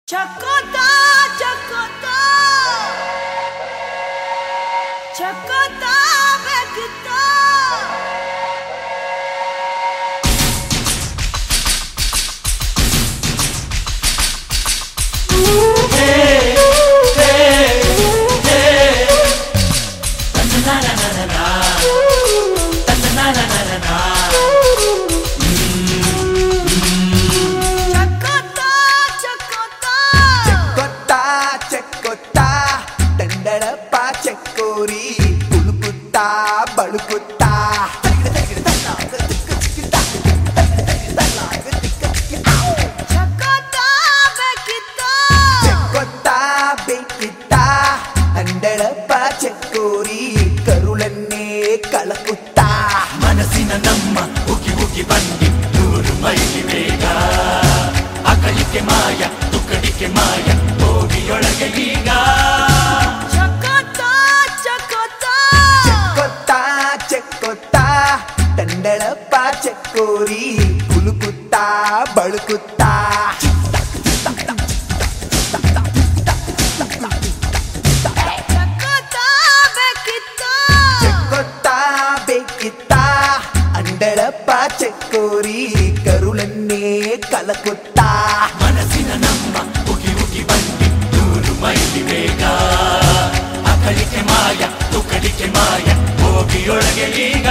ಚಕೋತ ಚಕೋತ ಚಕೋತ ಬೇಕಿತ್ತ ಚಕೋತ ಚಕೋತ చెక్కొత్తా చెక్కొత్తా దండడప్ప చెక్కోరి పులుకుత్తా బడుకుత్తా ಚಕೋತ ಬೇಕಿತ್ತ చెక్కొత్తా ಬೇಕಿತ್ತಾ దండడప్ప చెక్కోరి ಕರುಳನ್ನೇ ಕಳಕುತ್ತಾ ಮನಸ್ಸಿನ ನಮ್ಮ ಉಗಿ ಉಗಿ ಬಂದಿ ನೂರು ಮೈಲಿ ಬೇಗ ಅಕಲಿಕೆ ಮಾಯ ತುಕಡಿಕೆ ಮಾಯ ಹೋಗಿಯೊಳಗೆ ಈಗ ಚಕೋತ ಚಕೋತ చెక్కొత్తా చెక్కొత్తా దండడప్ప చెక్కోరి పులుకుత్తా బడుకుత్తా ಚಕೋತ ಬೇಕಿತ್ತ చెక్కొత్తా ಬೇಕಿತ್ತಾ ಅಂಡಳಪ್ಪ ಚೆಕ್ಕೋರಿ ಕರುಳನ್ನೇ ಕಲಕುತ್ತಾ ಮನಸ್ಸಿನ ನಮ್ಮ ಉಗಿ ಉಗಿ ಬಂದಿ ನೂರು ಮೈಲಿ ಬೇಗ ಅಕಲಿಕೆ ಮಾಯ ತುಕಡಿಕೆ ಮಾಯ ಹೋಗಿಯೊಳಗೆ ಈಗ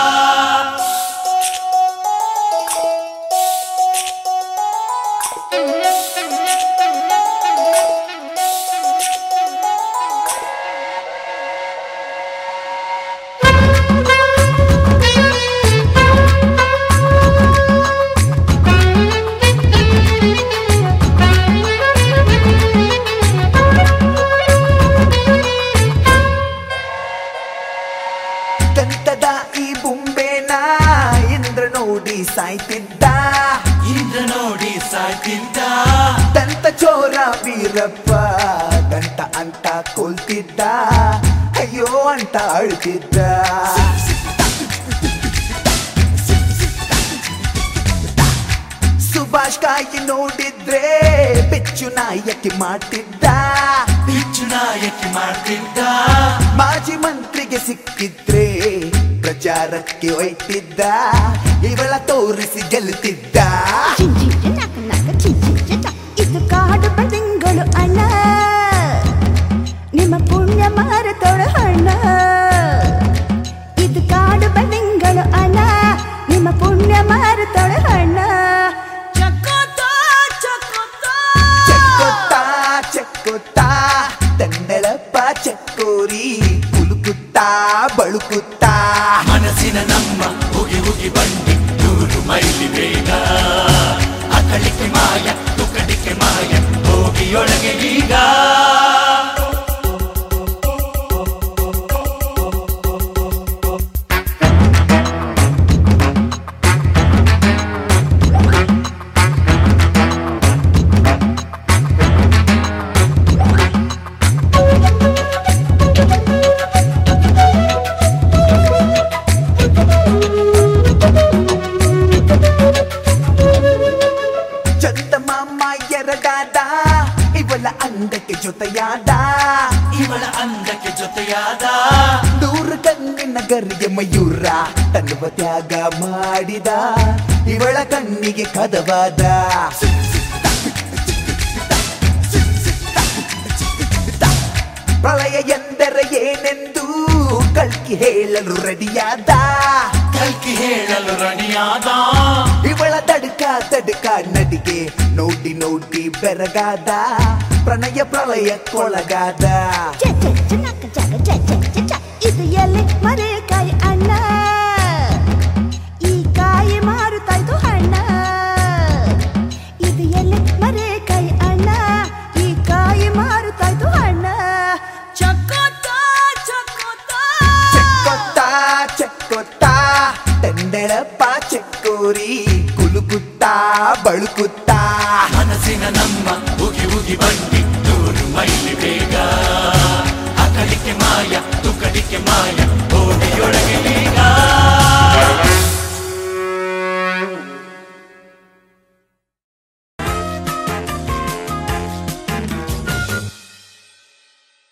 ದಂತದ ಈ ಬುಂಬೆನ ಇಂದ್ರ ನೋಡಿ ಸಾಯ್ತಿದ್ದ ಇಂದ್ರ ನೋಡಿ ಸಾಯ್ತಿದ್ದ ದಂತ ಚೋರ ವೀರಪ್ಪ ದಂತ ಅಂತ ಕೊಲ್ತಿದ್ದ ಅಯ್ಯೋ ಅಂತ ಅಳ್ತಿದ್ದ ಸುಭಾಷ್ ಕಾಯಿ ನೋಡಿದ್ರೆ ಬೆಚ್ಚು ನಾಯಕಿ ಮಾಡ್ತಿದ್ದ ಬಿಚ್ಚು ನಾಯಕಿ ಮಾಡ್ತಿದ್ದ ಮಾಜಿ ಮಂತ್ರಿಗೆ ಸಿಕ್ಕಿದ್ರೆ ಪ್ರಚಾರಕ್ಕೆ ಒಯ್ತಿದ್ದ ಇವಳ ತೋರಿಸಿ ಗೆಲ್ಲುತ್ತಿದ್ದ ಚಿಂಚಿಂಚೆ ನಕ ನಕ ಚಿಂಚಿಂಚೆ ಚ. ಇದು ಕಾಡು ಬದಿಂಗಳು ಅಣ್ಣ ನಿಮ್ಮ ಪುಣ್ಯ ಮಾರತೊಳ ಹಣ್ಣ ಇದು ಕಾಡು ಬದಿಂಗಳು ಅಣ್ಣ ನಿಮ್ಮ ಪುಣ್ಯ ಮಾರತೊಳ ಹಣ್ಣ ಚಕೋತ ಚಕೋತ ಚೆಕ್ಕೊತ್ತಾ ಚೆಕ್ಕೊತ್ತಾ ತಂಡಳಪ್ಪ ಚೆಕ್ಕೋರಿ ಕುಲುಕುತ್ತಾ ಬಳುಕುತ್ತಾ ಮನಸ್ಸಿನ ನಮ್ಮ ಉಗಿ ಉಗಿ ಬಂದಿ ನೂರು ಮೈಲಿ ಬೇಗ ಅಕಲಿಕೆ ಮಾಯ ತುಕಡಿಕೆ ಮಾಯ ಹೋಗಿಯೊಳಗೆ ಈಗ ಚಂದ ಮಾಮ ಎರಡಾದ ಇವಳ ಅಂದಕ್ಕೆ ಜೊತೆಯಾದ ಇವಳ ಅಂದಕ್ಕೆ ಜೊತೆಯಾದ ನೂರು ಕಣ್ಣಿನ ಗರಿಗೆ ಮಯೂರ ತನ್ನುವ ತ್ಯಾಗ ಮಾಡಿದ ಇವಳ ಕಣ್ಣಿಗೆ ಕದವಾದ ಪ್ರಳಯ ಎಂದರೆ ಏನೆಂದು ಕಲ್ಕಿ ಹೇಳಲು ರೆಡಿಯಾದ ಕಲ್ಕಿ ಹೇಳಲು ರಣಿಯಾದ ಇವಳ ತಡ್ಕ ತಡ್ಕ ನಡಿಗೆ ನೋಡಿ ನೋಡಿ ಬೆರಗಾದ ಪ್ರಣಯ ಪ್ರಳಯಕ್ಕೊಳಗಾದ ಚ ಚ ಚ ನಕ ಚಕ ಚ ಚ ಚ ಚ. ಇದು ಎಲೆ ಮರೆಕಾಯಿ ಅಣ್ಣ ಈ ಕಾಯಿ ಮಾರುತ್ತಾಯ್ತು ಹಣ್ಣ ಇದು ಎಲೆ ಮರೆಕಾಯಿ ಅಣ್ಣ ಈ ಕಾಯಿ ಮಾರುತ್ತಾಯ್ತು ಹಣ್ಣ ಚಕೋತ ಚಕೋತ ಚೆಕ್ಕೊತ್ತಾ ಚೆಕ್ಕೊತ್ತಾ ತಂದೆಳಪ್ಪ ಚೆಕ್ಕೋರಿ ಕುಲುಕುತ್ತಾ ಬಳುಕುತ್ತಾ ಮನಸ್ಸಿನ ನಮ್ಮ ಉಗಿ ಉಗಿ ಬಂದಿ ನೂರು ಮೈಲಿ ಬೇಗ ಅಕಲಿಕೆ ಮಾಯ ತುಕಡಿಕೆ ಮಾಯ ಹೋಗಿಯೊಳಗೆ ಈಗ